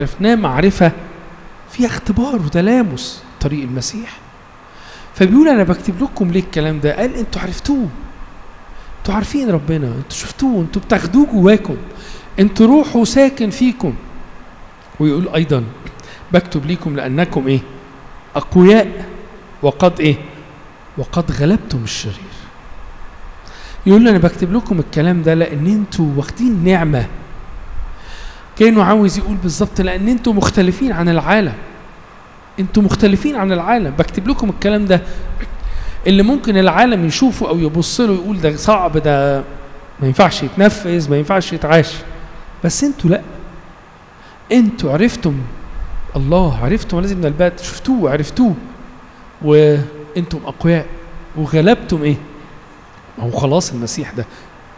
عرفناه معرفة فيها اختبار وتلامس طريق المسيح فبيقول انا بكتب لكم ليه الكلام ده قال انتوا عرفتوه انتوا عارفين ربنا انتوا شفتوه انتوا بتاخدوه جواكم انتوا روحه ساكن فيكم ويقول ايضا بكتب ليكم لانكم ايه اقوياء وقد ايه وقد غلبتم الشرير يقول انا بكتب لكم الكلام ده لان انتوا واخدين نعمه كانه عاوز يقول بالظبط لان انتوا مختلفين عن العالم انتوا مختلفين عن العالم بكتب لكم الكلام ده اللي ممكن العالم يشوفه او يبص له يقول ده صعب ده ما ينفعش يتنفذ ما ينفعش يتعاش بس انتوا لا انتوا عرفتم الله عرفتم لازم من البات شفتوه عرفتوه وانتم اقوياء وغلبتم ايه ما هو خلاص المسيح ده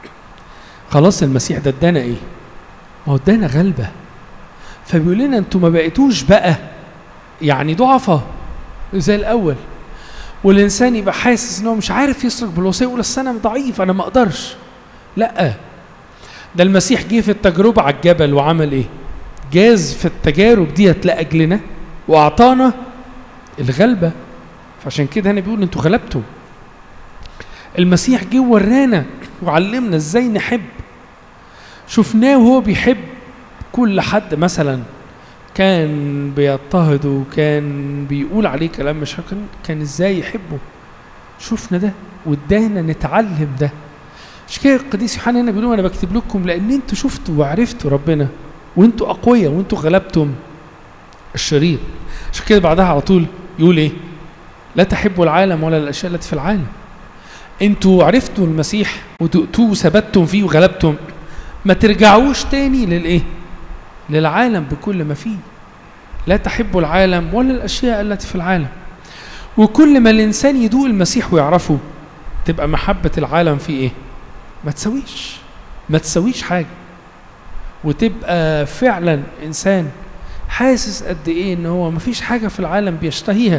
خلاص المسيح ده ادانا ايه ما هو ادانا غلبه فبيقول لنا انتوا ما بقيتوش بقى يعني ضعفة زي الاول والانسان يبقى حاسس ان هو مش عارف يسلك بالوصيه يقول اصل انا ضعيف انا ما اقدرش لا ده المسيح جه في التجربه على الجبل وعمل ايه جاز في التجارب ديت لاجلنا واعطانا الغلبه فعشان كده هنا بيقول انتوا غلبتوا المسيح جه ورانا وعلمنا ازاي نحب شفناه وهو بيحب كل حد مثلا كان بيضطهده وكان بيقول عليه كلام مش كان, كان ازاي يحبه شفنا ده وادانا نتعلم ده مش كده القديس يوحنا هنا بيقول انا بكتب لكم لان انتوا شفتوا وعرفتوا ربنا وانتوا اقوياء وانتوا غلبتم الشرير عشان كده بعدها على طول يقول ايه لا تحبوا العالم ولا الاشياء التي في العالم انتوا عرفتوا المسيح ودقتوه وثبتتم فيه وغلبتم ما ترجعوش تاني للايه للعالم بكل ما فيه لا تحبوا العالم ولا الاشياء التي في العالم وكل ما الانسان يدوق المسيح ويعرفه تبقى محبه العالم فيه ايه ما تسويش ما تسويش حاجه وتبقى فعلا انسان حاسس قد ايه ان هو ما فيش حاجه في العالم بيشتهيها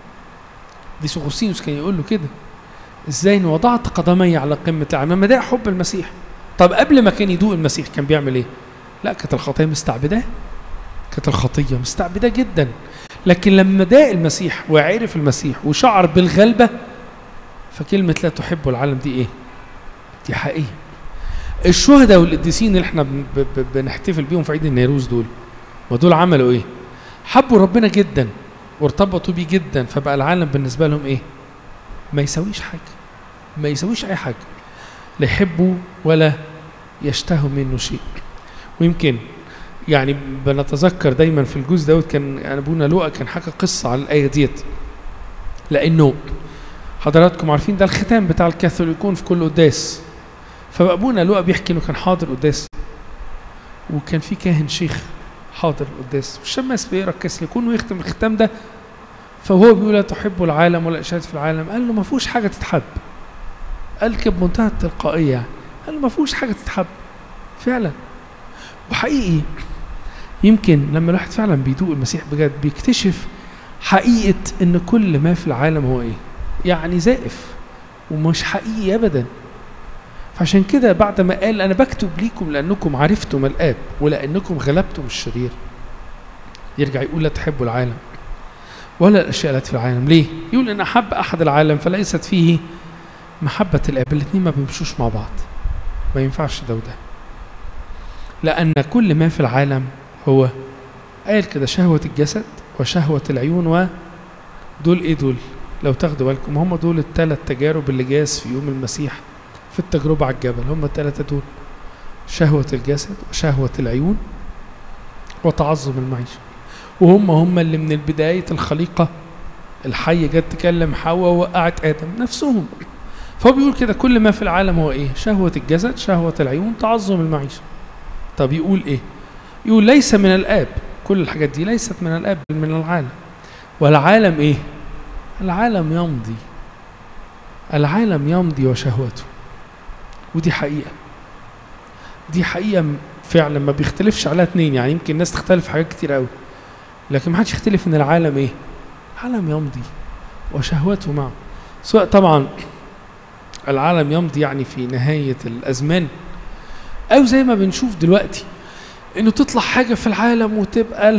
دي سوغوسينوس كان يقول له كده ازاي ان وضعت قدمي على قمه العالم ما ده حب المسيح طب قبل ما كان يدوق المسيح كان بيعمل ايه لا كانت الخطيه مستعبداه كانت الخطيه مستعبداه جدا لكن لما داق المسيح وعرف المسيح وشعر بالغلبه فكلمه لا تحب العالم دي ايه دي حقيقيه الشهداء والقديسين اللي احنا بن- ب- ب- بنحتفل بيهم في عيد النيروز دول ودول عملوا ايه حبوا ربنا جدا وارتبطوا بيه جدا فبقى العالم بالنسبه لهم ايه ما يسويش حاجه ما يسويش اي حاجه لا يحبوا ولا يشتهوا منه شيء ويمكن يعني بنتذكر دايما في الجزء دوت كان ابونا لوقا كان حكى قصه على الايه ديت لانه حضراتكم عارفين ده الختام بتاع الكاثوليكون في كل قداس فابونا لوقا بيحكي انه كان حاضر قداس وكان في كاهن شيخ حاضر القداس والشماس بيقرا الكاثوليكون ويختم الختام ده فهو بيقول لا تحب العالم ولا اشياء في العالم قال له ما فيهوش حاجه تتحب قال كده بمنتهى التلقائيه يعني قال له ما فيهوش حاجه تتحب فعلا وحقيقي يمكن لما الواحد فعلا بيدوق المسيح بجد بيكتشف حقيقه ان كل ما في العالم هو ايه يعني زائف ومش حقيقي ابدا فعشان كده بعد ما قال انا بكتب ليكم لانكم عرفتم الاب ولانكم غلبتم الشرير يرجع يقول لا تحبوا العالم ولا الاشياء التي في العالم ليه يقول ان احب احد العالم فليست فيه محبه الاب الاثنين ما بيمشوش مع بعض ما ينفعش ده وده لان كل ما في العالم هو قال كده شهوه الجسد وشهوه العيون ودول ايه دول لو تاخدوا بالكم هم دول الثلاث تجارب اللي جاز في يوم المسيح في التجربة على الجبل هم الثلاثة دول شهوة الجسد وشهوة العيون وتعظم المعيشة وهم هم اللي من بداية الخليقة الحية جت تكلم حواء ووقعت آدم نفسهم فهو بيقول كده كل ما في العالم هو ايه شهوة الجسد شهوة العيون تعظم المعيشة طب يقول ايه يقول ليس من الآب كل الحاجات دي ليست من الآب بل من العالم والعالم ايه العالم يمضي العالم يمضي وشهوته ودي حقيقة دي حقيقة م- فعلا ما بيختلفش عليها اتنين يعني يمكن الناس تختلف في حاجات كتير قوي لكن ما حدش يختلف ان العالم ايه العالم يمضي وشهوته معه سواء طبعا العالم يمضي يعني في نهاية الأزمان أو زي ما بنشوف دلوقتي انه تطلع حاجه في العالم وتبقى